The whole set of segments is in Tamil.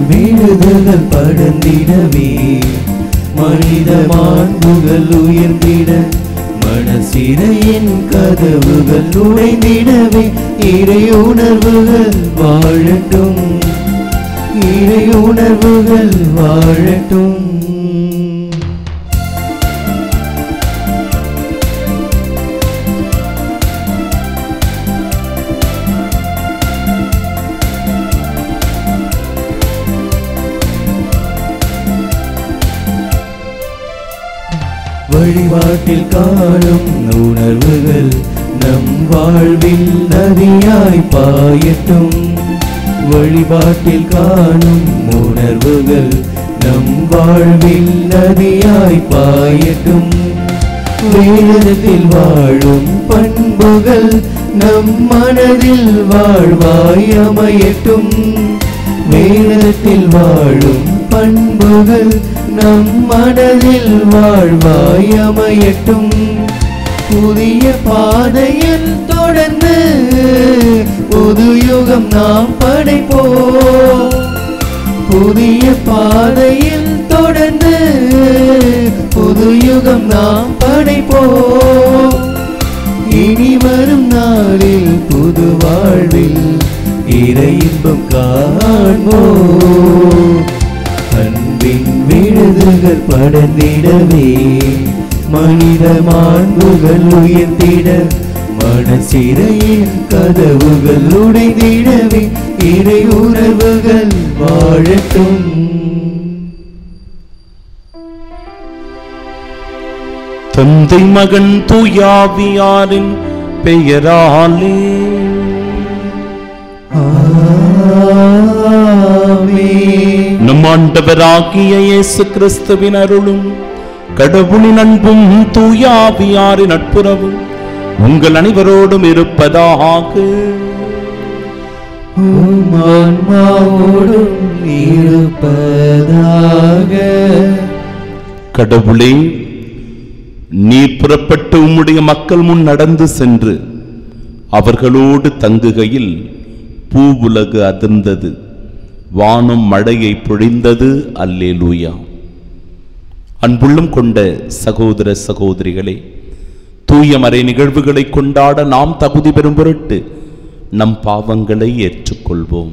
விழுதுகள் படர்ந்திடவே மனித மாண்புகள் உயர்ந்திட மனசிறையின் கதவுகள் உடைந்திடவே இறை உணர்வுகள் வாழட்டும் இறை உணர்வுகள் வாழட்டும் வழிபாட்டில் காணும் உணர்வுகள் நம் வாழ்வில் நதியாய் பாயட்டும் வழிபாட்டில் காணும் உணர்வுகள் நம் வாழ்வில் நதியாய் பாயட்டும் வேதத்தில் வாழும் பண்புகள் நம் மனதில் வாழ்வாய் அமையட்டும் வேதத்தில் வாழும் பண்புகள் நம் மனதில் வாழ்வாய் அமையட்டும் புதிய பாதையில் தொடர்ந்து புது யுகம் நாம் படைப்போம் புதிய பாதையில் தொடர்ந்து புது யுகம் நாம் படைப்போம் இனி வரும் நாளில் புது வாழ்வில் இறை இன்பம் காண்போம் அன்பின் விழுதுகள் படர்ந்திடவே மனித மாண்புகள் உயர்த்திட மனசிறையின் கதவுகள் உடைந்திடவே இறை உறவுகள் வாழட்டும் தந்தை மகன் தூயாவியாரின் பெயராலே ஆமென். நம் ஆண்டவராகிய இயேசு கிறிஸ்துவின் அருளும் கடவுளின் அன்பும் தூயாவியாரின் நட்புறவும் உங்கள் அனைவரோடும் இருப்பதாக உம் ஆன்மாவோடும் இருப்பதாக கடவுளே நீர் புறப்பட்டு உம்முடைய மக்கள் முன் நடந்து சென்று அவர்களோடு தங்குகையில் பூவுலகு அதிர்ந்தது வானம் மழையை பொழிந்தது அல்லேலூயா அன்புள்ளம் கொண்ட சகோதர சகோதரிகளே தூய மறை நிகழ்வுகளை கொண்டாட நாம் தகுதி பெறும் பொருட்டு நம் பாவங்களை ஏற்றுக்கொள்வோம்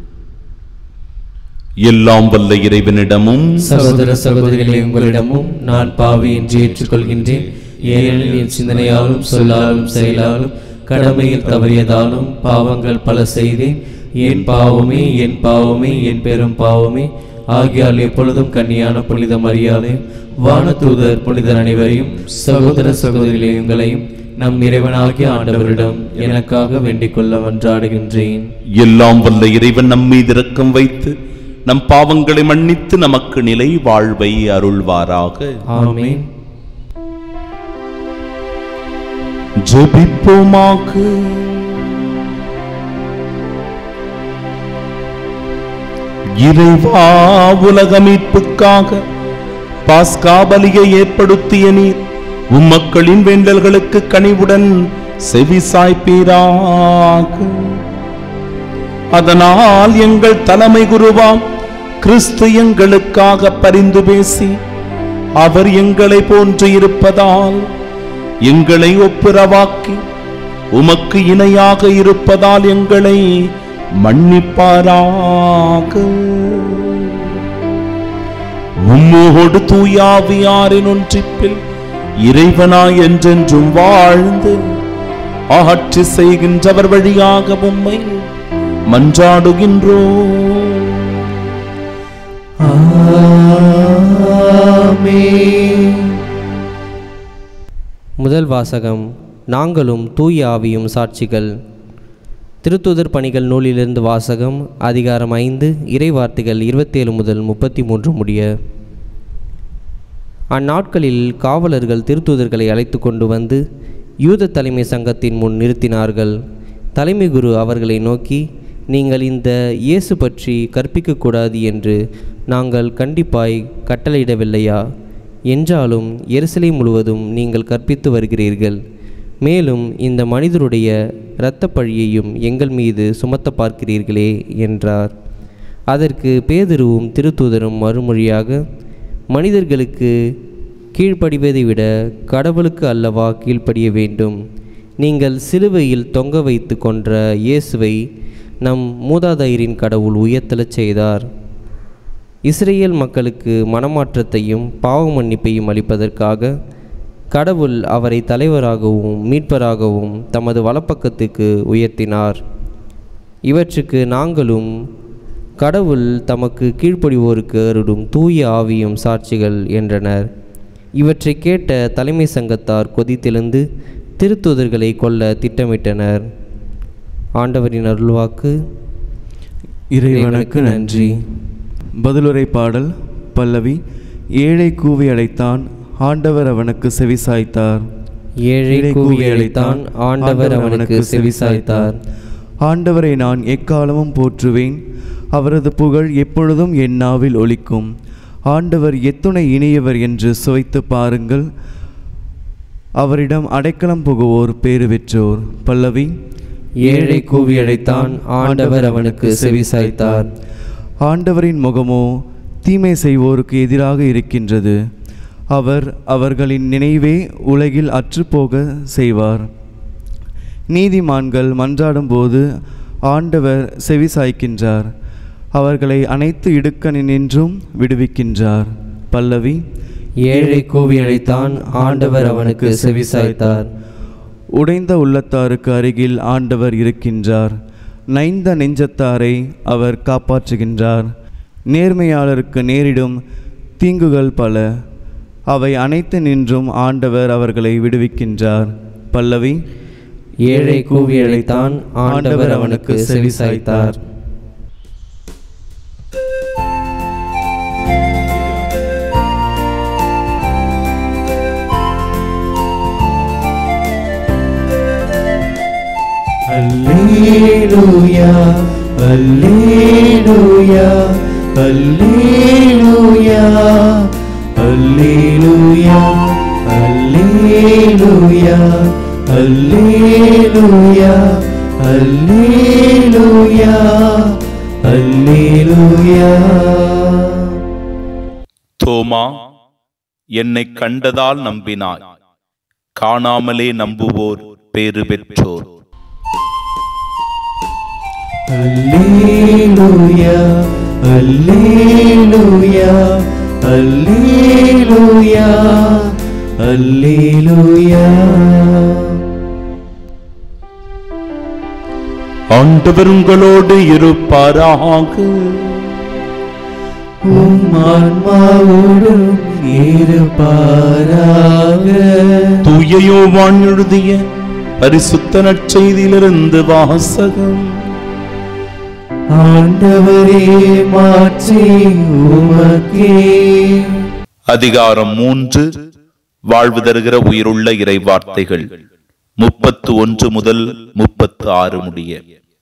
எல்லாம் வல்ல இறைவனிடமும் சகோதர சகோதரிகளை உங்களிடமும் நான் பாவி என்று ஏற்றுக்கொள்கின்றேன் ஏனெனில் என் சிந்தனையாலும் சொல்லாலும் செயலாலும் கடமையில் தவறியதாலும் பாவங்கள் பல செய்தேன் என் பாவமே என் பாவமே என் பெரும் பாவமே ஆகியால் எப்பொழுதும் கன்னியான புனித மரியாதை வானதூதர் புனிதர் அனைவரையும் சகோதர சகோதரிகளை உங்களையும் நம் இறைவனாகிய ஆண்டவரிடம் எனக்காக வேண்டிக் கொள்ள மன்றாடுகின்றேன் எல்லாம் வல்ல இறைவன் நம் மீது இரக்கம் வைத்து நம் பாவங்களை மன்னித்து நமக்கு நிலை வாழ்வை அருள்வாராக ஆமென் ஜெபிப்போமாக இறைவா உலக மீட்புக்காக பாஸ்கா பலியை ஏற்படுத்திய நீர் உம்மக்களின் வேண்டல்களுக்கு கனிவுடன் செவி சாய்ப்பீராக அதனால் எங்கள் தலைமை குருவாம் கிறிஸ்து எங்களுக்காக பரிந்து பேசி அவர் எங்களை போன்று இருப்பதால் எங்களை ஒப்புரவாக்கி உமக்கு இணையாக இருப்பதால் எங்களை மன்னிப்பாராக உம்மோடு தூயாவியாரின் ஒன்றிப்பில் இறைவனாய் என்றென்றும் வாழ்ந்து ஆட்சி செய்கின்றவர் வழியாக உம்மை மன்றாடுகின்றோம் ஆமென். முதல் வாசகம் நாங்களும் தூய ஆவியும் சாட்சிகள் திருத்துதர் பணிகள் நூலிலிருந்து வாசகம் அதிகாரம் ஐந்து இறைவார்த்தைகள் இருபத்தேழு முதல் முப்பத்தி மூன்று முடிய அந்நாட்களில் காவலர்கள் திருத்தூதர்களை அழைத்து கொண்டு வந்து யூத தலைமை சங்கத்தின் முன் நிறுத்தினார்கள் தலைமை குரு அவர்களை நோக்கி நீங்கள் இந்த இயேசு பற்றி கற்பிக்கக்கூடாது என்று நாங்கள் கண்டிப்பாய் கட்டளையிடவில்லையா என்றாலும் எருசலேம் முழுவதும் நீங்கள் கற்பித்து வருகிறீர்கள் மேலும் இந்த மனிதருடைய இரத்தப் பழியையும் எங்கள் மீது சுமத்த பார்க்கிறீர்களே என்றார் அதற்கு பேதுருவும் திருத்தூதரும் மறுமொழியாக மனிதர்களுக்கு கீழ்ப்படிவதை விட கடவுளுக்கு அல்லவா கீழ்ப்படிய வேண்டும் நீங்கள் சிலுவையில் தொங்க வைத்து கொன்ற இயேசுவை நம் மூதாதையரின் கடவுள் உயர்த்தலச் செய்தார் இஸ்ரேல் மக்களுக்கு மனமாற்றத்தையும் பாவ மன்னிப்பையும் அளிப்பதற்காக கடவுள் அவரை தலைவராகவும் மீட்பராகவும் தமது வலப்பக்கத்துக்கு உயர்த்தினார் இவற்றுக்கு நாங்களும் கடவுள் தமக்கு கீழ்ப்படிவோருக்கு அருடும் தூய ஆவியும் சாட்சிகள் என்றனர் இவற்றை கேட்ட தலைமை சங்கத்தார் கொதித்தெழுந்து திருத்தூதர்களை கொல்ல திட்டமிட்டனர் ஆண்டவரின் அருள்வாக்கு இறைவனுக்கு நன்றி பதிலுரை பாடல் பல்லவி ஏழை கூவி அழைத்தான் ஆண்டவர் அவனுக்கு செவிசாய்த்தார் ஏழை கூவி அழைத்தான் ஆண்டவர் அவனுக்கு செவிசாய்த்தார் ஆண்டவரை நான் எக்காலமும் போற்றுவேன் அவரது புகழ் எப்பொழுதும் என் நாவில் ஒலிக்கும் ஆண்டவர் எத்துணை இனியவர் என்று சுவைத்து பாருங்கள் அவரிடம் அடைக்கலம் புகுவோர் பேறு பெற்றோர் பல்லவி ஏழை கூவி அழைத்தான் ஆண்டவர் அவனுக்கு செவிசாய்த்தார் ஆண்டவரின் முகமோ தீமை செய்வோருக்கு எதிராக இருக்கின்றது அவர் அவர்களின் நினைவே உலகில் அற்றுப்போக செய்வார் நீதிமான்கள் மன்றாடும்போது ஆண்டவர் செவிசாய்க்கின்றார் அவர்களை அனைத்து இடுக்கணினின்றும் விடுவிக்கின்றார் பல்லவி ஏழை கூவி அழைத்தான் ஆண்டவர் அவனுக்கு செவிசாய்த்தார் உடைந்த உள்ளத்தாருக்கு அருகில் ஆண்டவர் இருக்கின்றார் நைந்த நெஞ்சத்தாரை அவர் காப்பாற்றுகின்றார் நேர்மையாளருக்கு நேரிடும் தீங்குகள் பல அவை அனைத்து நின்றும் ஆண்டவர் அவர்களை விடுவிக்கின்றார் பல்லவி ஏழை கூவி அழைத்தான் ஆண்டவர் அவனுக்கு செவிசாய்த்தார் அல்லேலூயா அல்லேலூயா அல்லேலூயா அல்லேலூயா அல்லேலூயா அல்லேலூயா அல்லேலூயா அல்லேலூயா தோமா என்னை கண்டதால் நம்பினாய் காணாமலே நம்புவோர் பேறு பெற்றோர் அல்லேலூயா அல்லேலூயா அல்லேலூயா அல்லேலூயா ஆண்டவர் உங்களோடு இருப்பாராக உம் ஆன்மாவோடும் இருப்பாராக தூய யோவான் எழுதிய பரிசுத்த நற்செய்தியிலிருந்து வாசகம் ஆண்டவரே மாற்றி உமக்கே அதிகாரம் மூன்று வாழ்வு தருகிற உயிருள்ள இறை வார்த்தைகள் முப்பத்து ஒன்று முதல் முப்பத்து ஆறு முடிய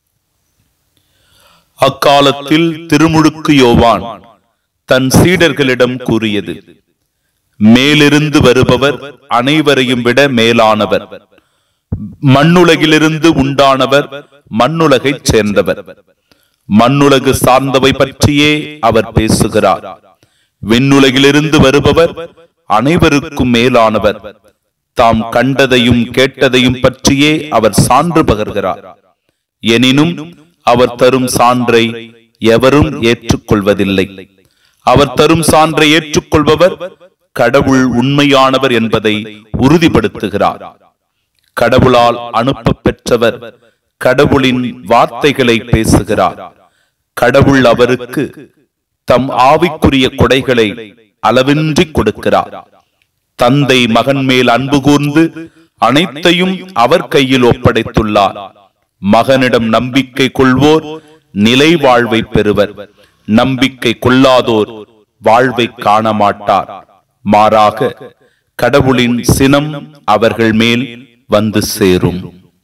அக்காலத்தில் திருமுழுக்கு யோவான் தன் சீடர்களிடம் கூறியது மேலிருந்து வருபவர் அனைவரையும் விட மேலானவர் மண்ணுலகிலிருந்து உண்டானவர் மண்ணுலகைச் சேர்ந்தவர் மண்ணுலகு சார்ந்தவை பற்றியே அவர் பேசுகிறார் விண்ணுலகிலிருந்து வருபவர் அனைவருக்கும் மேலானவர் தாம் கண்டதையும் கேட்டதையும் பற்றியே அவர் சான்று பகர்கிறார் எனினும் அவர் தரும் சான்றை எவரும் ஏற்றுக்கொள்வதில்லை அவர் தரும் சான்றை ஏற்றுக்கொள்பவர் கடவுள் உண்மையானவர் என்பதை உறுதிப்படுத்துகிறார் கடவுளால் அனுப்ப பெற்றவர் கடவுளின் வார்த்தைகளை பேசுகிறார் கடவுள் அவருக்கு தம் ஆவிக்குரிய கொடைகளை அளவின்றி கொடுக்கிறார் தந்தை மகன் மேல் அன்பு கூர்ந்து அனைத்தையும் அவர் கையில் ஒப்படைத்துள்ளார் மகனிடம் நம்பிக்கை கொள்வோர் நிலை வாழ்வை பெறுவர் நம்பிக்கை கொள்ளாதோர் வாழ்வை காண மாட்டார் மாறாக கடவுளின் சினம் அவர்கள் மேல் வந்து சேரும்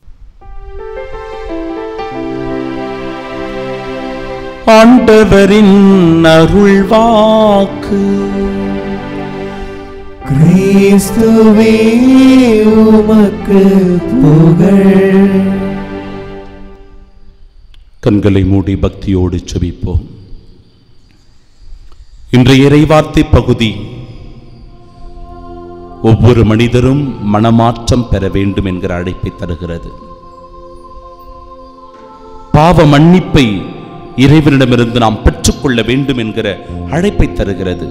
ஆண்டவரின் அருள்வாக்கு கிறிஸ்துவே உமக்கு புகழ் கண்களை மூடி பக்தியோடு செபிப்போம் இன்றைய இறைவார்த்தை பகுதி ஒவ்வொரு மனிதரும் மனமாற்றம் பெற வேண்டும் என்கிற அழைப்பை தருகிறது பாவ மன்னிப்பை இறைவனிடமிருந்து நாம் பெற்றுக்கொள்ள வேண்டும் என்கிற அழைப்பை தருகிறது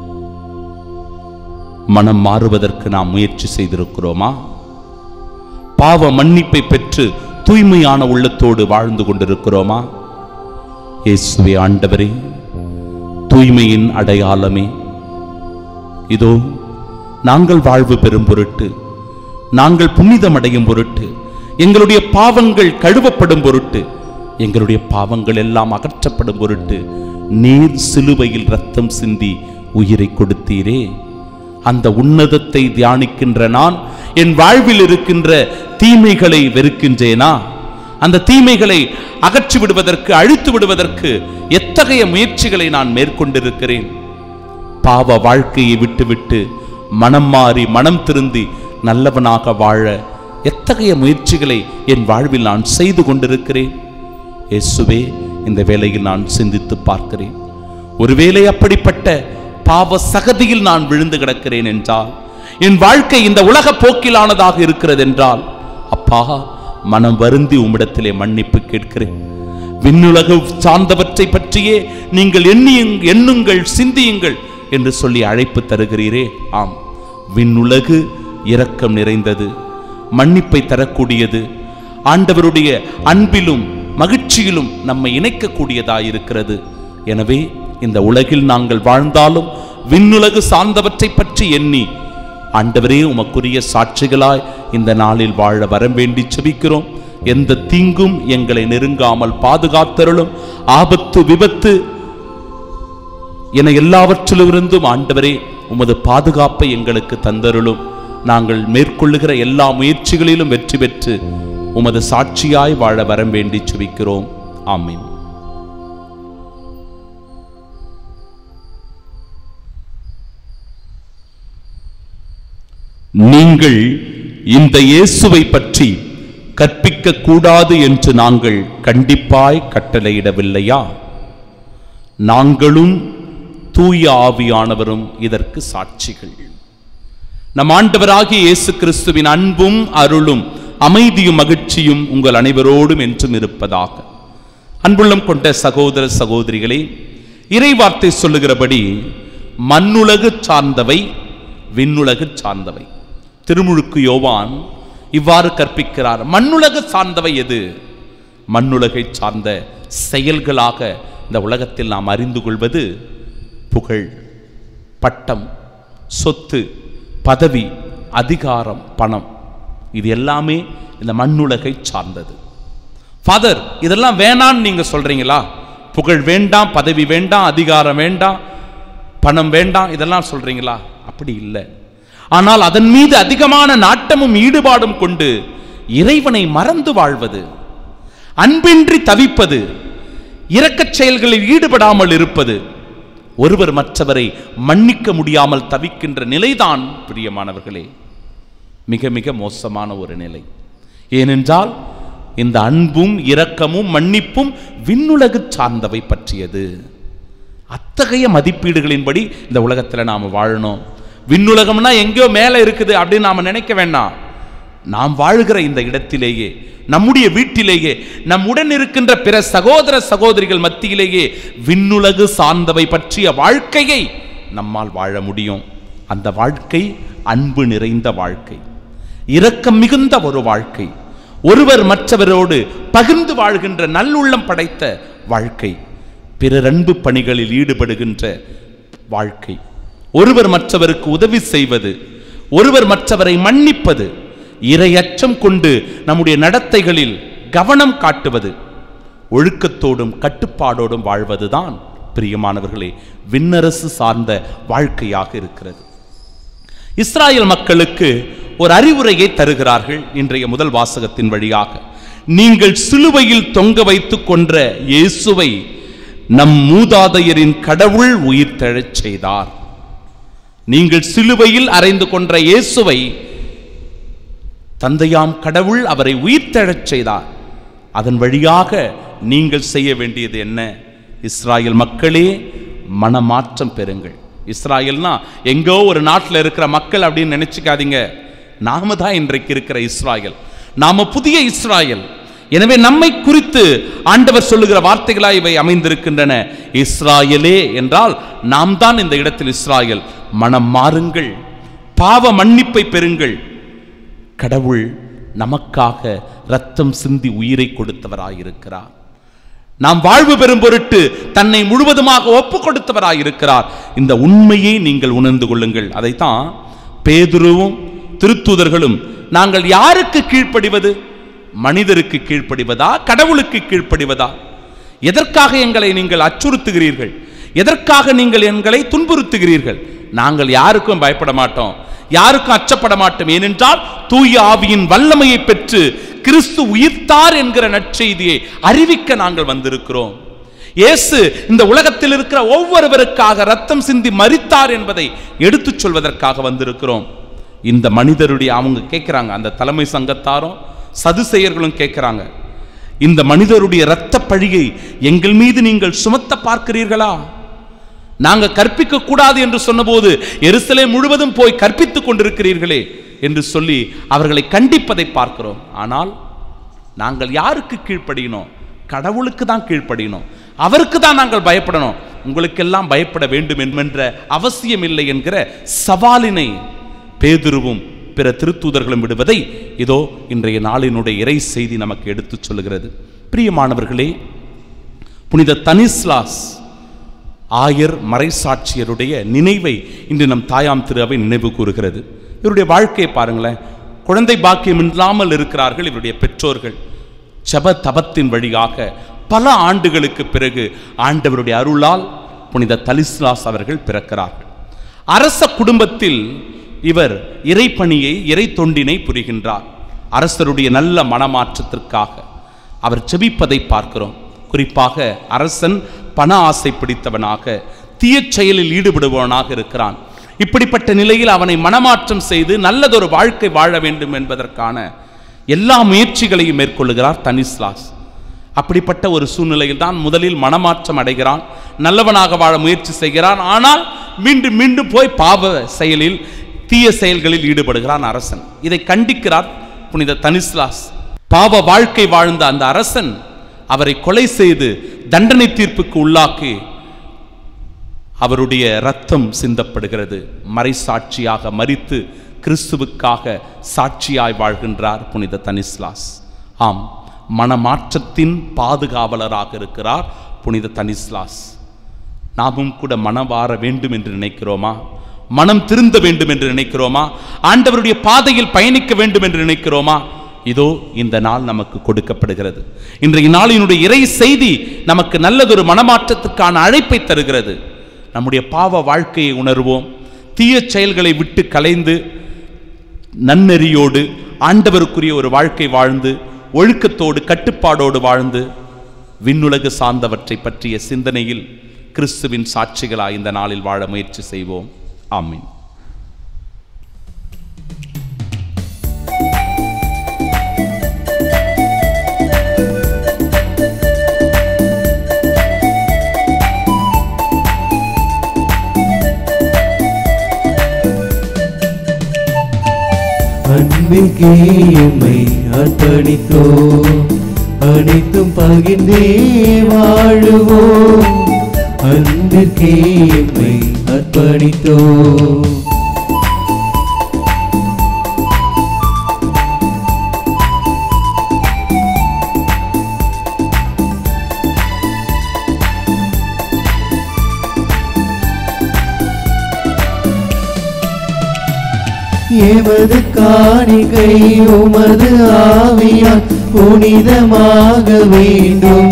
மனம் மாறுவதற்கு நாம் முயற்சி செய்திருக்கிறோமா பாவ மன்னிப்பை பெற்று தூய்மையான உள்ளத்தோடு வாழ்ந்து கொண்டிருக்கிறோமா இயேசுவே ஆண்டவரே தூய்மையின் அடையாளமே இதோ நாங்கள் வாழ்வு பெறும் பொருட்டு நாங்கள் புனிதம் அடையும் பொருட்டு எங்களுடைய பாவங்கள் கழுவப்படும் பொருட்டு எங்களுடைய பாவங்கள் எல்லாம் அகற்றப்படும் பொருட்டு நீர் சிலுவையில் ரத்தம் சிந்தி உயிரை கொடுத்தீரே அந்த உன்னதத்தை தியானிக்கின்ற நான் என் வாழ்வில் இருக்கின்ற தீமைகளை வெறுக்கின்றேனா அந்த தீமைகளை அகற்றி விடுவதற்கு அழித்து விடுவதற்கு எத்தகைய முயற்சிகளை நான் மேற்கொண்டிருக்கிறேன் பாவ வாழ்க்கையை விட்டுவிட்டு மனம் மாறி மனம் திருந்தி நல்லவனாக வாழ எத்தகைய முயற்சிகளை என் வாழ்வில் நான் செய்து கொண்டிருக்கிறேன் இயேசுவே இந்த வேளையில் நான் சிந்தித்து பார்க்கிறேன் ஒருவேளை அப்படிப்பட்ட பாவ சகதியில் நான் விழுந்து கிடக்கிறேன் என்றால் என் வாழ்க்கை இந்த உலக போக்கிலானதாக இருக்கிறது என்றால் அப்பா மனம் வருந்தி உம்மிடத்திலே மன்னிப்பு கேட்கிறேன் விண்ணுலகு சார்ந்தவற்றை பற்றியே நீங்கள் எண்ணியுங் எண்ணுங்கள் சிந்தியுங்கள் என்று சொல்லி அழைப்பு தருகிறீரே ஆம் விண்ணுலகு இரக்கம் நிறைந்தது மன்னிப்பை தரக்கூடியது ஆண்டவருடைய அன்பிலும் மகிழ்ச்சியிலும் நம்மை இணைக்கக்கூடியதாயிருக்கிறது எனவே இந்த உலகில் நாங்கள் வாழ்ந்தாலும் விண்ணுலகு சார்ந்தவற்றை பற்றி எண்ணி ஆண்டவரே உமக்குரிய சாட்சிகளாய் இந்த நாளில் வாழ வரம் வேண்டி செபிக்கிறோம் எந்த தீங்கும் எங்களை நெருங்காமல் பாதுகாத்தருளும் ஆபத்து விபத்து என எல்லாவற்றிலிருந்தும் ஆண்டவரே உமது பாதுகாப்பை எங்களுக்கு தந்தருளும் நாங்கள் மேற்கொள்ளுகிற எல்லா முயற்சிகளிலும் வெற்றி பெற்று உமது சாட்சியாய் வாழ வரம் வேண்டி செபிக்கிறோம் ஆமீன் நீங்கள் இந்த இயேசுவை பற்றி கற்பிக்க கூடாது என்று நாங்கள் கண்டிப்பாய் கட்டளையிடவில்லையா நாங்களும் தூய ஆவியானவரும் இதற்கு சாட்சிகள் நம் ஆண்டவராகிய இயேசு கிறிஸ்துவின் அன்பும் அருளும் அமைதியும் மகிழ்ச்சியும் உங்கள் அனைவரோடும் என்றும் இருப்பதாக அன்புள்ளம் கொண்ட சகோதர சகோதரிகளே இறைவார்த்தை சொல்லுகிறபடி மண்ணுலகு சார்ந்தவை விண்ணுலகு சார்ந்தவை திருமுழுக்கு யோவான் இவ்வாறு கற்பிக்கிறார் மண்ணுலகு சார்ந்தவை எது மண்ணுலகை சார்ந்த செயல்களாக இந்த உலகத்தில் நாம் அறிந்து கொள்வது புகழ் பட்டம் சொத்து பதவி அதிகாரம் பணம் இது எல்லாமே இந்த மண்ணுலகை சார்ந்தது ஃபாதர் இதெல்லாம் வேணான்னு நீங்க சொல்றீங்களா புகழ் வேண்டாம் பதவி வேண்டாம் அதிகாரம் வேண்டாம் பணம் வேண்டாம் இதெல்லாம் சொல்றீங்களா அப்படி இல்லை ஆனால் அதன் மீது அதிகமான நாட்டமும் ஈடுபாடும் கொண்டு இறைவனை மறந்து வாழ்வது அன்பின்றி தவிப்பது இரக்கச் செயல்களில் ஈடுபடாமல் இருப்பது ஒருவர் மற்றவரை மன்னிக்க முடியாமல் தவிக்கின்ற நிலைதான் பிரியமானவர்களே மிக மிக மோசமான ஒரு நிலை ஏனென்றால் இந்த அன்பும் இரக்கமும் மன்னிப்பும் விண்ணுலகு சார்ந்தவை பற்றியது அத்தகைய மதிப்பீடுகளின்படி இந்த உலகத்தில் நாம் வாழணும் விண்ணுலகம்னா எங்கேயோ மேலே இருக்குது அப்படின்னு நாம் நினைக்க வேண்டாம் நாம் வாழுகிற இந்த இடத்திலேயே நம்முடைய வீட்டிலேயே நம்முடன் இருக்கின்ற பிற சகோதர சகோதரிகள் மத்தியிலேயே விண்ணுலகு சார்ந்தவை பற்றிய வாழ்க்கையை நம்மால் வாழ முடியும் அந்த வாழ்க்கை அன்பு நிறைந்த வாழ்க்கை இரக்கம் மிகுந்த ஒரு வாழ்க்கை ஒருவர் மற்றவரோடு பகிர்ந்து வாழ்கின்ற நல்லுள்ளம் படைத்த வாழ்க்கை பிறர் அன்பு பணிகளில் ஈடுபடுகின்ற வாழ்க்கை ஒருவர் மற்றவருக்கு உதவி செய்வது ஒருவர் மற்றவரை மன்னிப்பது இரையச்சம் கொண்டு நம்முடைய நடத்தைகளில் கவனம் காட்டுவது ஒழுக்கத்தோடும் கட்டுப்பாடோடும் வாழ்வதுதான் பிரியமானவர்களே விண்ணரசு சார்ந்த வாழ்க்கையாக இருக்கிறது இஸ்ராயல் மக்களுக்கு ஒரு அறிவுரையை தருகிறார்கள் இன்றைய முதல் வாசகத்தின் வழியாக நீங்கள் சிலுவையில் தொங்க வைத்துக் கொன்ற இயேசுவை நம் மூதாதையரின் கடவுள் உயிர்த்தெழச் செய்தார் நீங்கள் சிலுவையில் அறைந்து கொன்ற இயேசுவை தந்தையாம் கடவுள் அவரை உயிர்த்தெழச் செய்தார் அதன் வழியாக நீங்கள் செய்ய வேண்டியது என்ன இஸ்ராயல் மக்களே மனமாற்றம் பெறுங்கள் இஸ்ராயல்னா எங்கோ ஒரு நாட்டில் இருக்கிற மக்கள் அப்படின்னு நினைச்சுக்காதீங்க நாம தான் இன்றைக்கு இருக்கிற இஸ்ராயல் நாம புதிய இஸ்ராயல் எனவே நம்மை குறித்து ஆண்டவர் சொல்லுகிற வார்த்தைகளாய் இவை அமைந்திருக்கின்றன இஸ்ராயலே என்றால் நாம் தான் இந்த இடத்தில் இஸ்ராயல் மனம் மாறுங்கள் பாவ மன்னிப்பை பெறுங்கள் கடவுள் நமக்காக ரத்தம் சிந்தி உயிரை கொடுத்தவராயிருக்கிறார் நாம் வாழ்வு பெறும் பொருட்டு தன்னை முழுவதுமாக ஒப்பு கொடுத்தவராயிருக்கிறார் இந்த உண்மையை நீங்கள் உணர்ந்து கொள்ளுங்கள் அதைத்தான் பேதுருவும் திருத்தூதர்களும் நாங்கள் யாருக்கு கீழ்ப்படிவது மனிதருக்கு கீழ்ப்படிவதா கடவுளுக்கு கீழ்ப்படிவதா எதற்காக எங்களை நீங்கள் அச்சுறுத்துகிறீர்கள் எதற்காக நீங்கள் எங்களை துன்புறுத்துகிறீர்கள் நாங்கள் யாருக்கும் பயப்பட மாட்டோம் யாருக்கும் அச்சப்பட மாட்டோம் ஏனென்றால் தூய ஆவியின் வல்லமையை பெற்று கிறிஸ்து உயிர்த்தார் என்கிற நற்செய்தியை அறிவிக்க நாங்கள் வந்திருக்கிறோம் இயேசு இந்த உலகத்தில் இருக்கிற ஒவ்வொருவருக்காக ரத்தம் சிந்தி மரித்தார் என்பதை எடுத்துச் சொல்வதற்காக வந்திருக்கிறோம் இந்த மனிதருடைய அவங்க கேட்கிறாங்க அந்த தலைமை சங்கத்தாரும் சதுசெயர்களும் கேட்கிறாங்க இந்த மனிதருடைய இரத்த பழியை எங்கள் மீது நீங்கள் சுமத்த பார்க்கிறீர்களா நாங்க கற்பிக்க கூடாது என்று சொன்னபோது எருசலே முழுவதும் போய் கற்பித்துக் கொண்டிருக்கிறீர்களே என்று சொல்லி அவர்களை கண்டிப்பதை பார்க்கிறோம் ஆனால் நாங்கள் யாருக்கு கீழ்ப்படியணும் கடவுளுக்கு தான் கீழ்ப்படியணும் அவருக்கு தான் நாங்கள் பயப்படணும் உங்களுக்கெல்லாம் பயப்பட வேண்டும் என்கின்ற அவசியம் இல்லை என்கிற சவாலினை பேதுருவும் பிற திருத்தூதர்களும் விடுவதை இதோ இன்றைய நாளினுடைய இறை செய்தி நமக்கு எடுத்துச் சொல்லுகிறது பிரியமானவர்களே புனித தனிஸ்லாஸ் ஆயர் மறைசாட்சியருடைய நினைவை இன்று நம் தாயாம் திரு அவை நினைவு கூறுகிறது இவருடைய வாழ்க்கையை பாருங்களேன் குழந்தை பாக்கியம் இல்லாமல் இருக்கிறார்கள் இவருடைய பெற்றோர்கள் ஜப தபத்தின் வழியாக பல ஆண்டுகளுக்கு பிறகு ஆண்டவருடைய அருளால் புனித தலிஸ்லாஸ் அவர்கள் பிறக்கிறார்கள் அரச குடும்பத்தில் இவர் இறைப்பணியை இறை தொண்டினை புரிகின்றார் அரசருடைய நல்ல மனமாற்றத்திற்காக அவர் செபிப்பதை பார்க்கிறோம் குறிப்பாக அரசன் பண ஆசை பிடித்தவனாக தீயச் செயலில் ஈடுபடுபவனாக இருக்கிறான் இப்படிப்பட்ட நிலையில் அவனை மனமாற்றம் செய்து நல்லதொரு வாழ்க்கை வாழ வேண்டும் என்பதற்கான எல்லா முயற்சிகளையும் மேற்கொள்ளுகிறார் தனிஸ்லாஸ் அப்படிப்பட்ட ஒரு சூழ்நிலையில் தான் முதலில் மனமாற்றம் அடைகிறான் நல்லவனாக வாழ முயற்சி செய்கிறான் ஆனால் மீண்டும் மீண்டும் போய் பாவ செயலில் தீய செயல்களில் ஈடுபடுகிறான் அரசன் இதை கண்டிக்கிறார் புனித தனிஸ்லாஸ் பாவ வாழ்க்கை வாழ்ந்த அந்த அரசன் அவரை கொலை செய்து தண்டனை தீர்ப்புக்கு உள்ளாக்கி அவருடைய ரத்தம் சிந்தப்படுகிறது மறைசாட்சியாக மரித்து கிறிஸ்துவுக்காக சாட்சியாய் வாழ்கின்றார் புனித தனிஸ்லாஸ் ஆம் மனமாற்றத்தின் பாதுகாவலராக இருக்கிறார் புனித தனிஸ்லாஸ் நாமும் கூட மனம் வார வேண்டும் என்று நினைக்கிறோமா மனம் திருந்த வேண்டும் என்று நினைக்கிறோமா ஆண்டவருடைய பாதையில் பயணிக்க வேண்டும் என்று நினைக்கிறோமா இதோ இந்த நாள் நமக்கு கொடுக்கப்படுகிறது இன்றைய நாளினுடைய இறை செய்தி நமக்கு நல்லதொரு மனமாற்றத்துக்கான அழைப்பை தருகிறது நம்முடைய பாவ வாழ்க்கையை உணர்வோம் தீய செயல்களை விட்டு கலைந்து நன்னெறியோடு ஆண்டவருக்குரிய ஒரு வாழ்க்கை வாழ்ந்து ஒழுக்கத்தோடு கட்டுப்பாடோடு வாழ்ந்து விண்ணுலகு சார்ந்தவற்றை பற்றிய சிந்தனையில் கிறிஸ்துவின் சாட்சிகளாய் இந்த நாளில் வாழ முயற்சி செய்வோம் ஆமீன் அன்பிற்கே எம்மை அர்ப்பணித்தோ அனைத்தும் பகிர்ந்தே வாழுவோம் அன்பிற்கே எம்மை அர்ப்பணித்தோ எமது காணிக்கை உமது ஆவியால் புனிதமாக வேண்டும்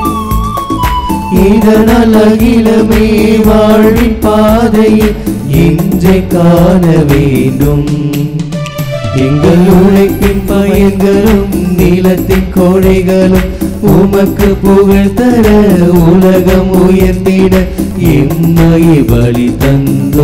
இதனால் அகிலமே வாழ்வின் பாதையில் இன்றை காண வேண்டும் எங்கள் உழைப்பின் பயன்களும் நிலத்தின் கோடைகளும் உமக்கு புகழ் தர உலகம் உயர்த்திட எம்மையை பலி தந்தோ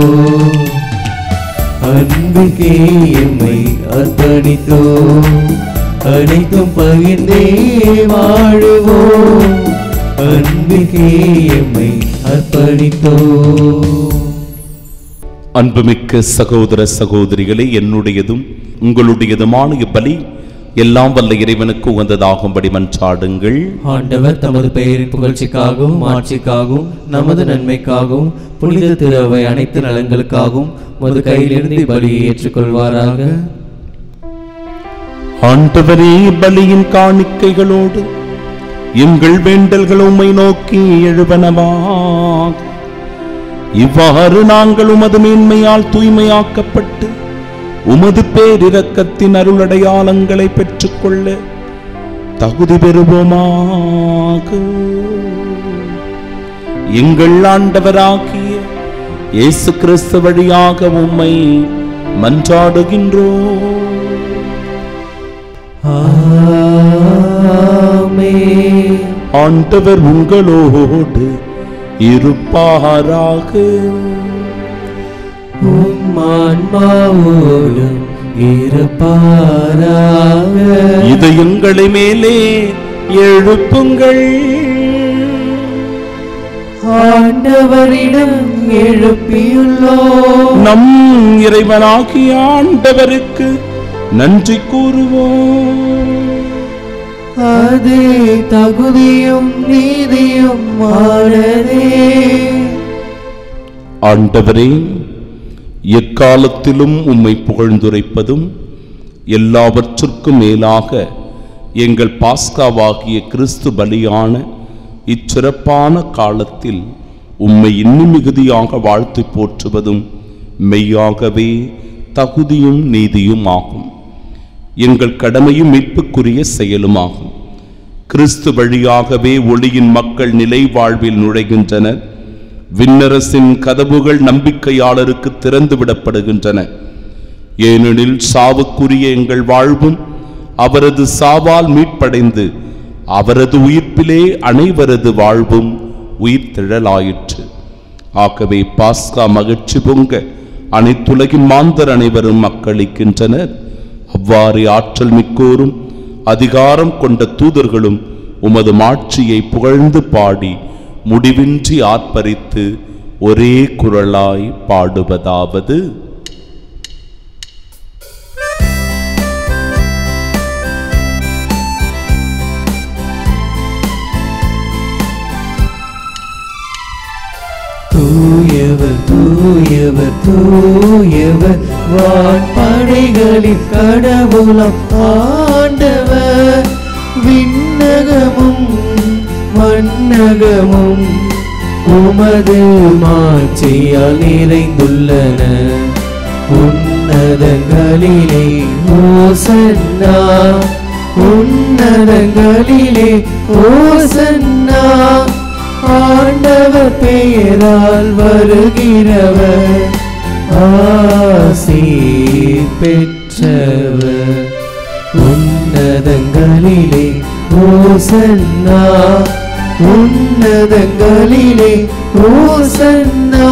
அன்புக்கே எம்மை அர்ப்பணித்தோ அனைத்தும் பகிர்ந்தே வாழுவோம் அன்புக்கே எம்மை அர்ப்பணித்தோம் அன்புமிக்க சகோதர சகோதரிகளே என்னுடையதும் உங்களுடையதுமான இப்பலி எல்லாம் வல்ல இறைவனுக்கு உகந்ததாகும்படி மன்றாடுங்கள் ஆண்டவர் தமது பெயரின் புகழ்ச்சிக்காகவும் ஆட்சிக்காகவும் நமது நன்மைக்காகவும் புனித திருவை அனைத்து நலன்களுக்காகவும் மது கையிலிருந்து பலியை ஏற்றுக்கொள்வாராக ஆண்டவரே பலியின் காணிக்கைகளோடு எங்கள் வேண்டல்கள் உம்மை நோக்கி எழுவனவாக இவ்வாறு நாங்கள் உமது மேன்மையால் தூய்மையாக்கப்பட்டு உமது பேரிரக்கத்தின் அருளடையாளங்களை பெற்றுக்கொள்ள தகுதி பெறுவோமாக எங்கள் ஆண்டவராகிய இயேசு கிறிஸ்து வழியாக உம்மை மன்றாடுகின்றோம் ஆமென். ஆண்டவர் உங்களோடு இருப்பாராக உம் ஆன்மாவோடும் இருப்பாராக இதயங்களை மேலே எழுப்புங்கள் ஆண்டவரிடம் எழுப்பியுள்ளோம் நம் இறைவனாகிய ஆண்டவருக்கு நன்றி கூறுவோம் அது தகுதியும் நீதியும் ஆனதே ஆண்டவரே எக்காலத்திலும் உம்மை புகழ்ந்துரைப்பதும் எல்லாவற்றிற்கும் மேலாக எங்கள் பாஸ்காவாகிய கிறிஸ்து பலியான இச்சிறப்பான காலத்தில் உம்மை இன்னும் மிகுதியாக வாழ்த்து போற்றுவதும் மெய்யாகவே தகுதியும் நீதியும் ஆகும் எங்கள் கடமையும் மீட்புக்குரிய செயலுமாகும் கிறிஸ்து வழியாகவே ஒளியின் மக்கள் நிலை வாழ்வில் நுழைகின்றனர் விண்ணரசின் கதவுகள் நம்பிக்கையாளருக்கு திறந்து விடப்படுகின்றன ஏனெனில் சாவுக்குரிய எங்கள் வாழ்வும் அவரது சாவால் மீட்படைந்து அவரது உயிர்ப்பிலே அனைவரது வாழ்வும் உயிர்த்தெழலாயிற்று ஆகவே பாஸ்கா மகிழ்ச்சி பொங்க அனைத்துலகின் மாந்தர் அனைவரும் மக்களிக்கின்றனர் அவ்வாறு ஆற்றல் மிக்கோரும் அதிகாரம் கொண்ட தூதர்களும் உமது மாட்சியை புகழ்ந்து பாடி முடிவின்றி ஆர்ப்பரித்து ஒரே குரலாய் பாடுவதாவது தூயவர் தூயவர் தூயவர் வான்படைகளின் கடவுளம் ஆண்டவர் விண்ணகமும் மண்ணகமும் உமது மாட்சியால் நிறைந்துள்ளன உன்னதங்களிலே ஓசன்னா உன்னதங்களிலே ஓசன்னா ஆண்டவர் பெயரால் வருகிறவர் ஆசி பெற்றவர் உன்னதங்களிலே ஓசன்னா உன்னதங்களிலே ஓசன்னா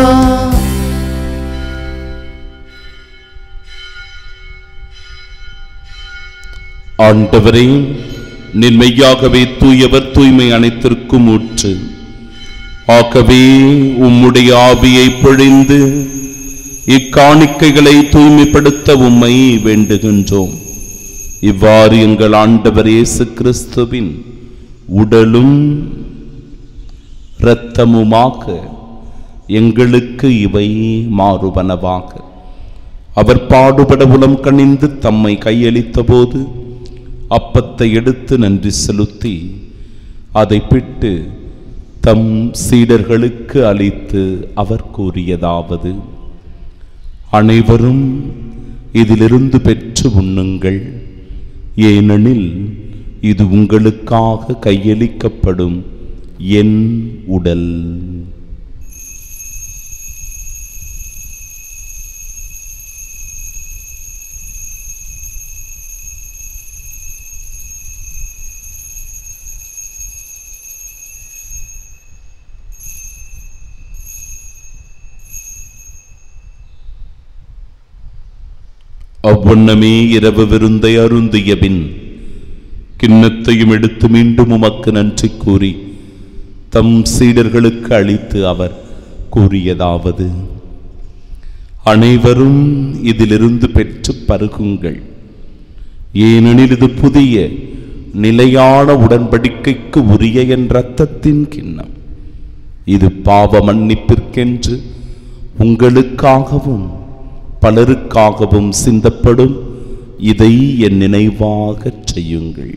ஆண்டவரே நீர் மெய்யாகவே தூயவர் தூய்மை அனைத்திற்கும் ஊற்று ஆகவே உம்முடைய ஆவியை பொழிந்து இக்காணிக்கைகளை தூய்மைப்படுத்த உம்மை வேண்டுகின்றோம் இவ்வாறு எங்கள் ஆண்டவர் இயேசு கிறிஸ்துவின் உடலும் இரத்தமுமாக எங்களுக்கு இவை மாறுபனவாக அவர் பாடுபட உளம் கனிந்து தம்மை கையளித்த போது அப்பத்தை எடுத்து நன்றி செலுத்தி அதை பிட்டு தம் சீடர்களுக்கு அளித்து அவர் கூறியதாவது அனைவரும் இதிலிருந்து பெற்று உண்ணுங்கள் ஏனெனில் இது உங்களுக்காக கையளிக்கப்படும் என் உடல் அவ்வண்ணமே இரவு விருந்தை அருந்திய பின் கிண்ணத்தையும் எடுத்து மீண்டும் உமக்கு நன்றி கூறி தம் சீடர்களுக்கு அளித்து அவர் கூறியதாவது அனைவரும் இதிலிருந்து பெற்று பருகுங்கள் ஏனெனில் இது புதிய நிலையான உடன்படிக்கைக்கு உரிய என் இரத்தத்தின் கிண்ணம் இது பாவ மன்னிப்பிற்கென்று உங்களுக்காகவும் பலருக்காகவும் சிந்தப்படும் இதை என் நினைவாகச் செய்யுங்கள்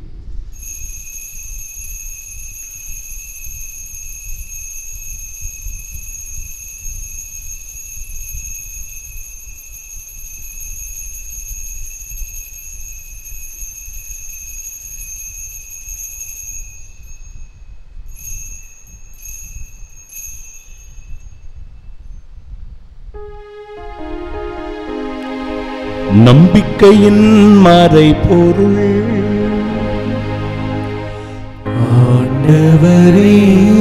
நம்பிக்கையின் மறைபொருள் ஆண்டவரே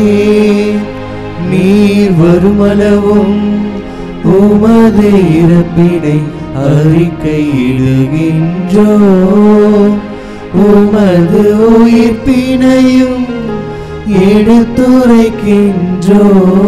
நீர் வருமளவும் உமது இறப்பினை அறிக்கையிடுகின்றோ உமது உயிர்ப்பினையும் எடுத்துரைக்கின்றோ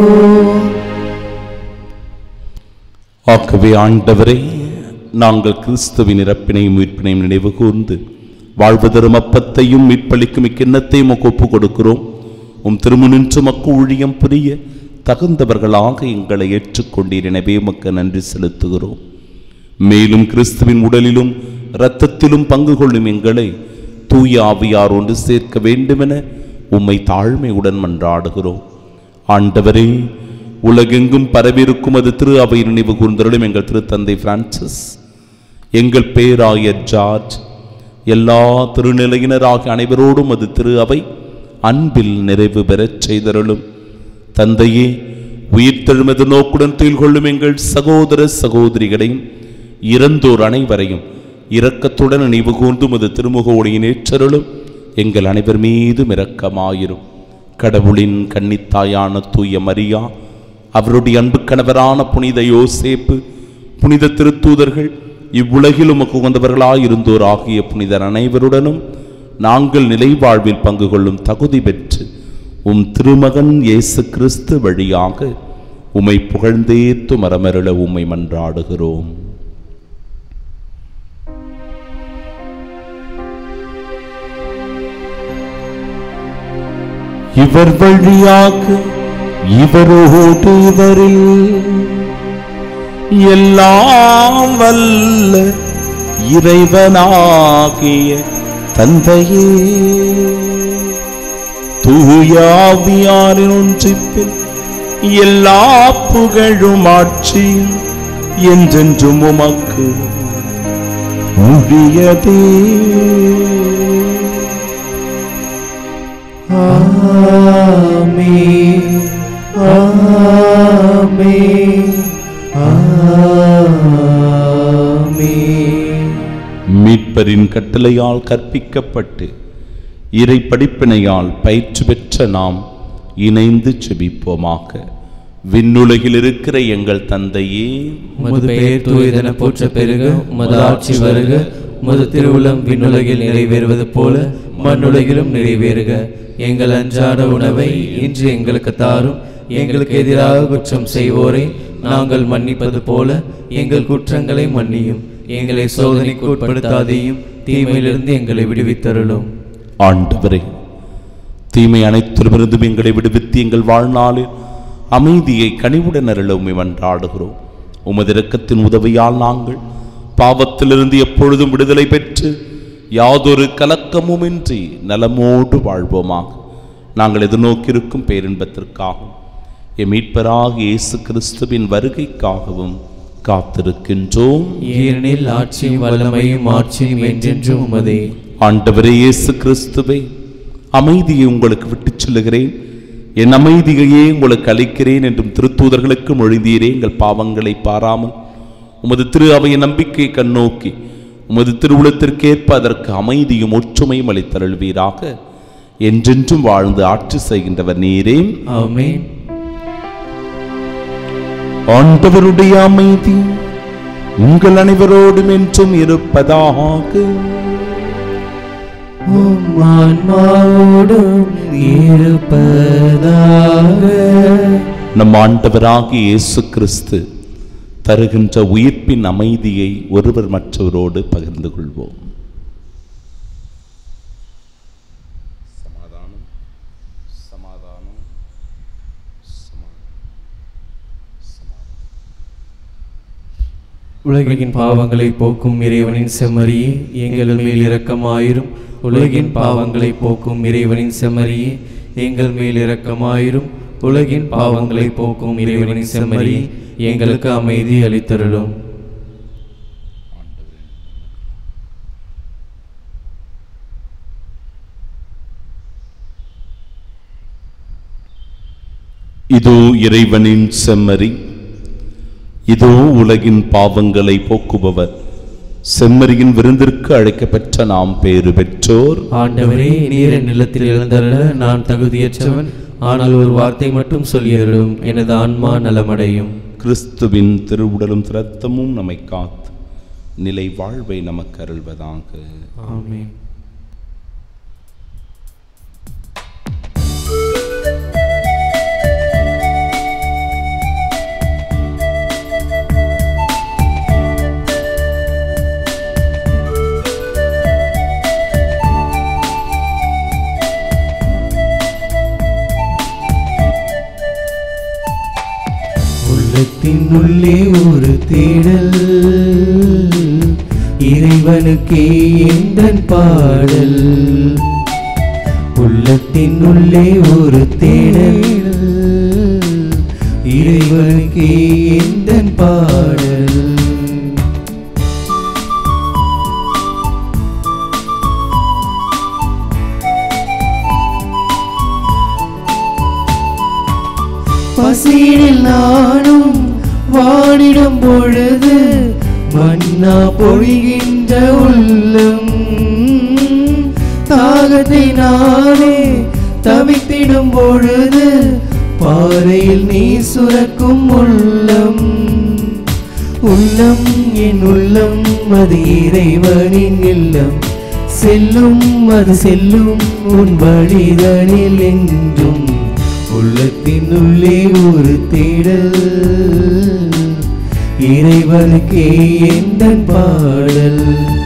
ஆகவே ஆண்டவரே நாங்கள் கிறிஸ்துவின் இறப்பினையும் மீட்பினையும் நினைவு கூர்ந்து வாழ்வு தரும் அப்பத்தையும் மீட்பளிக்கும் இக்கிண்ணத்தையும் உமக்கு ஒப்புக் கொடுக்கிறோம் உம் திருமுனின்று மக்கு ஊழியம் புரிய தகுந்தவர்களாக எங்களை ஏற்றுக்கொண்டீர் எனவே உமக்கு நன்றி செலுத்துகிறோம் மேலும் கிறிஸ்துவின் உடலிலும் இரத்தத்திலும் பங்கு கொள்ளும் எங்களை தூய ஆவியார் ஒன்று சேர்க்க வேண்டுமென உம்மை தாழ்மையுடன் மன்றாடுகிறோம் ஆண்டவரே உலகெங்கும் பரவியிருக்கும் அது திரு அவை நினைவு கூர்ந்தருளும் எங்கள் திருத்தந்தை பிரான்சிஸ் எங்கள் பேராயர் ஜார்ஜ் எல்லா திருநிலையினராகிய அனைவரோடும் அது திரு அவை அன்பில் நிறைவு பெறச் செய்தருளும் தந்தையே உயிர்த்தெழுமது நோக்குடன் துயில் கொள்ளும் எங்கள் சகோதர சகோதரிகளையும் இறந்தோர் அனைவரையும் இரக்கத்துடன் நினைவு கூர்ந்தும் அது திருமுக ஒளியின் ஏற்றருளும் எங்கள் அனைவர் மீதும் இரக்கமாயிரும் கடவுளின் கன்னித்தாயான தூய மரியா அவருடைய அன்பு கணவரான புனித யோசேப்பு புனித திருத்தூதர்கள் இவ்வுலகில் உமக்கு உகந்தவர்களாயிருந்தோர் ஆகிய புனிதர் அனைவருடனும் நாங்கள் நிலை வாழ்வில் பங்கு கொள்ளும் தகுதி பெற்று உம் திருமகன் இயேசு கிறிஸ்து வழியாக உம்மை புகழ்ந்தேத்து மரமருள உம்மை மன்றாடுகிறோம் இவர் வழியாக இவரோடு இவரில் எல்லாம் வல்ல இறைவனாகிய தந்தையே தூயாவியாரின் ஒன்றிப்பில் எல்லா புகழும் ஆட்சியும் என்றென்றும் உமக்கு உரியதே ஆமென் ஆமென் ஆமென் மீட்பரின் கட்டளையால் கற்பிக்கப்பட்டு இறை படிப்பினையால் பயிற்சி பெற்ற நாம் இணைந்து செபிப்போமாக விண்ணுலகில் இருக்கிற எங்கள் தந்தையே உமது பெயர் தூயதென போற்ற பெருக உமது ஆட்சி வருக உமது திருவுளம் விண்ணுலகில் நிறைவேறுவது போல மண்ணுலகிலும் நிறைவேறுக எங்கள் அன்றாட உணவை இன்று எங்களுக்கு தாரும் எங்களுக்கு எதிராக குற்றம் செய்வோரை நாங்கள் மன்னிப்பது போல எங்கள் குற்றங்களை மன்னியும் எங்களை சோதனைக்கு உட்படுத்தாதையும் தீமையிலிருந்து எங்களை விடுவித்தருளும் ஆண்டவரே தீமை அனைத்திலுமிருந்தும் எங்களை விடுவித்து எங்கள் வாழ்நாளில் அமைதியை கனிவுடன் அருள உம்மை மன்றாடுகிறோம் உமது இரக்கத்தின் உதவியால் நாங்கள் பாவத்திலிருந்து எப்பொழுதும் விடுதலை பெற்று யாதொரு கலக்கமுமின்றி நலமோடு வாழ்வோமாக நாங்கள் எதிர்நோக்கியிருக்கும் பேரின்பத்திற்காகவும் எம் மீட்பராக இயேசு கிறிஸ்துவின் வருகைக்காகவும் காத்திருக்கின்றோம் ஏனெனில் ஆட்சியும் வல்லமையும் ஆட்சியும் என்றென்றும் உமதே ஆண்டவரே இயேசு கிறிஸ்துவே அமைதியை உங்களுக்கு விட்டுச் சொல்லுகிறேன் என் அமைதியையே உங்களுக்கு அளிக்கிறேன் என்றும் திருத்தூதர்களுக்கு மொழிந்தீரே எங்கள் பாவங்களை பாராமல் உமது திரு அவைய நம்பிக்கை கண்ணோக்கி உமது திருவுளத்திற்கேற்ப அதற்கு அமைதியும் ஒற்றுமையும் அளித்தருள்வீராக என்றென்றும் வாழ்ந்து ஆட்சி செய்கின்றவர் நீரே ஆமென் ஆண்டவருடைய அமைதி உங்கள் அனைவரோடும் என்றும் இருப்பதாக உம் ஆன்மாவோடும் இருப்பதாக நம் ஆண்டவராகிய இயேசு கிறிஸ்து தருகின்ற உயிர்ப்பின் அமைதியை ஒருவர் மற்றவரோடு பகிர்ந்து கொள்வோம் சமாதானம் சமாதானம் உலகின் பாவங்களை போக்கும் இறைவனின் செம்மறியே எங்கள் மேல் இரக்கமாயிரும் உலகின் பாவங்களை போக்கும் இறைவனின் செம்மறியே எங்கள் மேல் இரக்கமாயிரும் உலகின் பாவங்களை போக்கும் இறைவனின் செம்மறியே எங்களுக்கு அமைதி அளித்தருளும் இதோ இறைவனின் செம்மறி இதோ உலகின் பாவங்களை போக்குபவர் செம்மறியின் விருந்திற்கு அழைக்கப்பெற்ற நாம் பேறு பெற்றோர் ஆண்டவரே நீர் என் நிலத்தில் எழுந்தருள நான் தகுதியற்றவன் ஆனால் ஒரு வார்த்தை மட்டும் சொல்லியருளும் எனது ஆன்மா நலமடையும் கிறிஸ்துவின் திருவுடலும் இரத்தமும் நம்மை காத்து நிலை வாழ்வை நமக்கு அருள்வதாக ஆமென் உள்ளத்தின் உள்ளே ஒரு தேடல் இறைவனுக்கே எந்தன் பாடல் உள்ளத்தின் உள்ளே ஒரு தேடல் இறைவனுக்கே எந்தன் பாடல் பசியில் நானும் வாடிடும் பொழுது மன்னா பொழிகின்ற உள்ளம் தாகத்தை நானே தவித்திடும் பொழுது பாறையில் நீ சுரக்கும் உள்ளம் உள்ளம் என் உள்ளம் அது இறைவனின் இல்லம் செல்லும் அது செல்லும் உன் வழிதனில் என்றும் உள்ளத்தின் உள்ளே ஒரு தேடல் இறைவனுக்கே எந்த பாடல்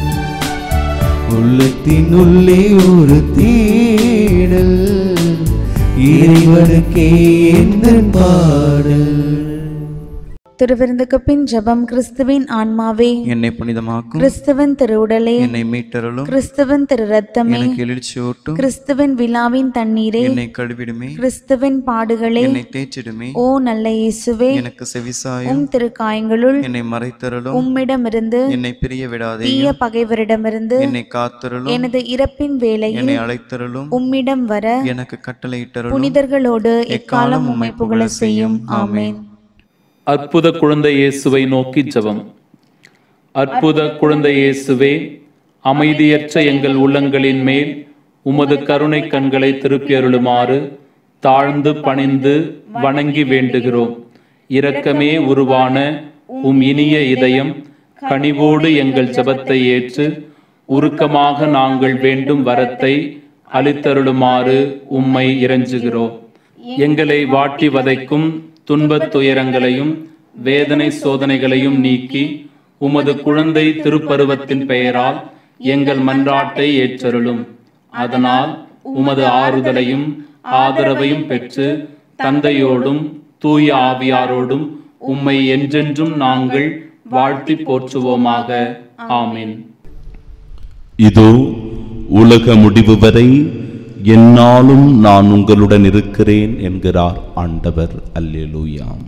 உள்ளத்தின் உள்ளே ஒரு தேடல் இறைவனுக்கே எந்த பாடல் திருவிருந்துக்கு பின் ஜெபம் கிறிஸ்துவின் ஆன்மாவே என்னை புனிதமாக்கும் கிறிஸ்துவின் திருவுடலே என்னை மீட்டருளும் கிறிஸ்துவின் திரு ரத்தமே எனக்கு எழுச்சியூட்டும் கிறிஸ்துவின் விழாவின் தண்ணீரே என்னை கழுவிடுமே கிறிஸ்துவின் பாடுகளே என்னை தேய்ச்சிடுமே ஓ நல்ல இயேசுவே எனக்கு செவிசாயும் உம் திருக்காயங்களுள் என்னை மறைத்தருளும் உம்மிடமிருந்து என்னை பிரிய விடாதே தீய பகைவரிடமிருந்து என்னை காத்தருளும் எனது இறப்பின் வேளையில் என்னை அழைத்தருளும் உம்மிடம் வர எனக்கு கட்டளையிட்டருளும் புனிதர்களோடு எக்காலம் உம்மை புகழ செய்யும் ஆமென் அற்புத குழந்தை இயேசுவை நோக்கி ஜெபம் அற்புத குழந்தை இயேசுவே அமைதியற்ற எங்கள் உள்ளங்களின் மேல் உமது கருணை கண்களை திருப்பி அருளுமாறு தாழ்ந்து பணிந்து வணங்கி வேண்டுகிறோம் இரக்கமே உருவான உம் இனிய இதயம் கனிவோடு எங்கள் ஜெபத்தை ஏற்று உருக்கமாக நாங்கள் வேண்டும் வரத்தை அளித்தருளுமாறு உம்மை இறைஞ்சுகிறோம் எங்களை வாட்டி வதைக்கும் துன்பத் துயரங்களையும் வேதனை சோதனைகளையும் நீக்கி உமது குழந்தை திருப்பருவத்தின் பெயரால் எங்கள் மன்றாட்டை ஏற்றருளும் அதனால் உமது ஆறுதலையும் ஆதரவையும் பெற்று தந்தையோடும் தூய ஆவியாரோடும் உம்மை என்றென்றும் நாங்கள் வாழ்த்தி போற்றுவோமாக ஆமென் இதோ உலக முடிவு வரை என்னாலும் நான் உங்களுடன் இருக்கிறேன் என்கிறார் ஆண்டவர் அல்லேலூயாம்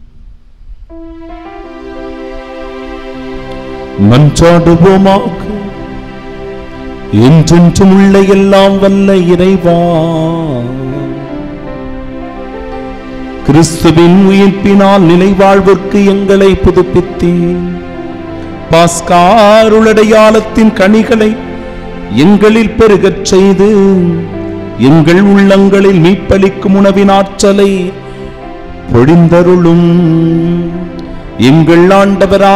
மன்றாடுவோமாக என்றென்றும் உள்ள எல்லாம் வல்ல இறைவா கிறிஸ்துவின் உயிர்ப்பினால் நிலைவாழ்விற்கு எங்களை புதுப்பித்தேன் பாஸ்காருளடையாளத்தின் கனிகளை எங்களில் பெருகச் செய்து எங்கள் உள்ளங்களில் மீட்பளிக்கும் உணவின் ஆற்றலை பொழிந்தருளும் எங்கள்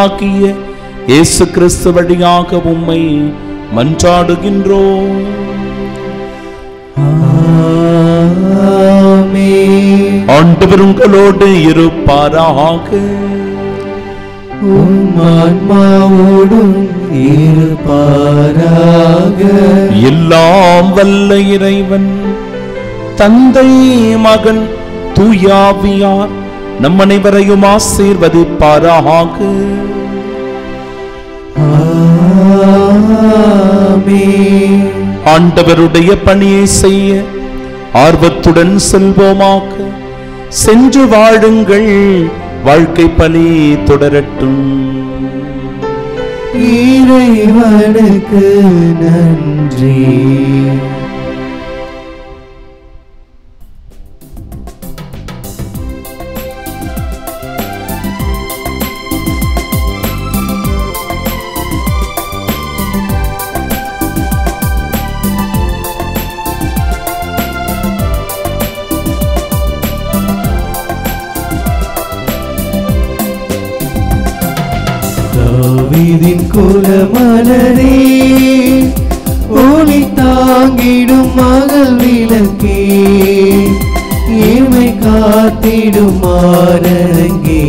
ஆண்டவராகிய இயேசு கிறிஸ்து வழியாக உம்மை மன்றாடுகின்றோம் ஆண்டவர் உங்களோடு இருப்பாராக உம் ஆன்மாவோடும் இருப்பாராக எல்லாம் வல்ல இறைவன் தந்தை மகன் தூயாவியார் நம் அனைவரையும் ஆசீர்வதிப்பாராக ஆமென். ஆண்டவருடைய பணியை செய்ய ஆர்வத்துடன் செல்வோமாக சென்று வாழுங்கள் வாழ்க்கை பணி தொடரட்டும் இறைவனுக்கு நன்றி தாவீதின் குலமலரே ஒளி தாங்கிடும் மகள் விளக்கே ஏழ்மை காத்திடும் மானரங்கே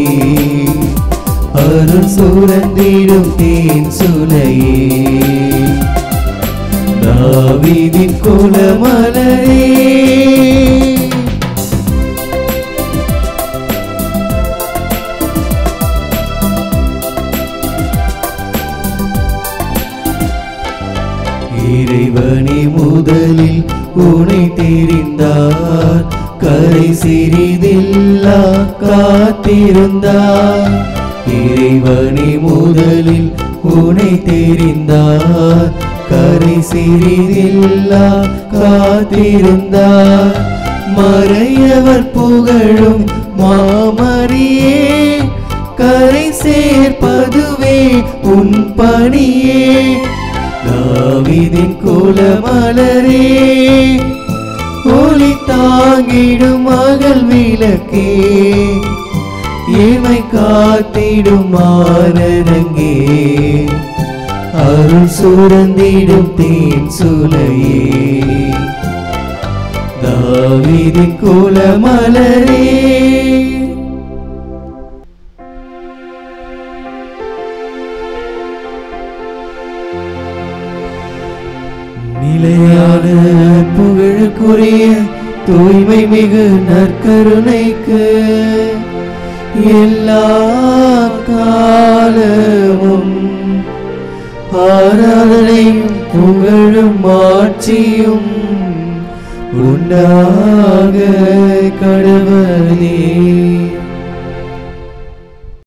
அருள் சுரந்திடும் தேன் சுலையே தாவீதின் குலமலரே இறைவனே முதலில் உனை தெரிந்தார் கரை சிறிதில்லா காத்திருந்தார் இறைவனே முதலில் உனை தெரிந்தார் கரை சிறிதில்லா காத்திருந்தார் மறையவர் புகழும் மாமரியே கரை சேர்ப்பதுவே உன் பணியே தாவிதின் குலமலரே ஒளி தாங்கிடும் மகள் விளக்கே ஏமை காத்திடும் மானரங்கே அருள் சுரந்திடும் தேன் சுலையே தாவிதின் குலமலரே நிலையான புகழுக்குரிய தூய்மை மிகு நற்கருணைக்கு எல்லா காலமும் ஆராதனையும் புகழும் ஆட்சியும் உண்டாக கடவுளே